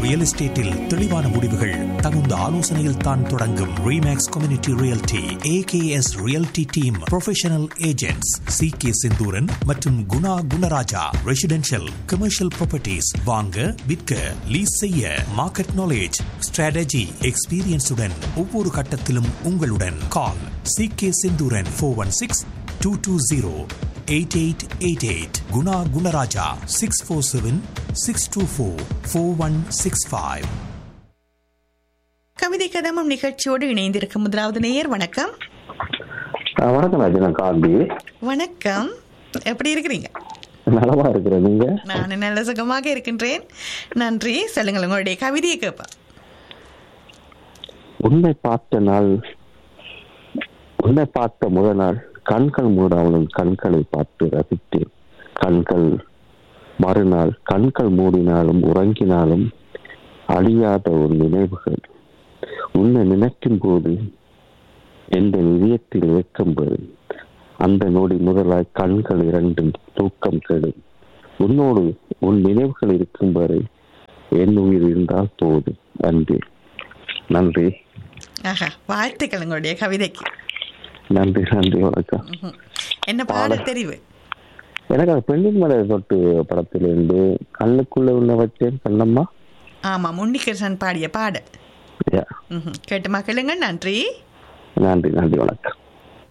Real எஸ்டேட்டில் தெளிவான முடிவுகள் தகுந்த ஆலோசனையில் தான் தொடங்கும் remax community realty A K S realty team professional agents C K Senthuran மற்றும் Guna Gunaraja residential commercial properties வாங்க விற்க லீஸ் செய்ய மார்க்கெட் நாலேஜ் ஸ்ட்ராட்டஜி எக்ஸ்பீரியன்ஸுடன் ஒவ்வொரு கட்டத்திலும் உங்களுடன் call C K Senthuran four one six two two zero eight eight eight eight Guna Gunaraja six four seven six two four four one six five கவிதை கதமம் நிகழ்ச்சியோடு இணைந்திருக்கும் முதலாவது நேயர் வணக்கம் ஆ, வணக்கம் ராஜி நான் காந்தி வணக்கம் எப்படி இருக்கிறீங்க நலமா இருக்கிறேன் நீங்க நான் நல்ல சுகமாக இருக்கின்றேன் நன்றி சொல்லுங்கள் உங்களுடைய கவிதையை கேட்பேன் உன்னை பார்த்த நாள் உன்னை பார்த்த முதல் நாள் கண்கள் மூடாமல் உன் கண்களை பார்த்து ரசித்தேன் கண்கள் மறுநாள் கண்கள் மூடினாலும் உறங்கினாலும் அழியாத ஒரு நினைவுகள் உன்னை நினைக்கும் போது எந்த இதயத்தில் வைக்கும் போது அந்த நொடி முதலாய் கண்கள் இரண்டும் தூக்கம் கெடும் உன்னோடு உன் நினைவுகள் இருக்கும் வரை என் உயிர் இருந்தால் போதும் அன்பே நன்றி ஆஹா வாழ்த்துக்கள் உங்களுடைய கவிதைக்கு நன்றி நன்றி வணக்கம் ம்ஹும். என்ன பாடல் தெரிவு எனக்கு அந்த பெண்ணின் மலை தொட்டு படத்திலிருந்து கண்ணுக்குள்ள உள்ள வச்சேன் கண்ணம்மா ஆமா முன்னிகிருஷ்ணன் பாடிய பாடல் யா ம்ஹும். கேட்டு மக்களுங்க நன்றி நன்றி நன்றி வணக்கம்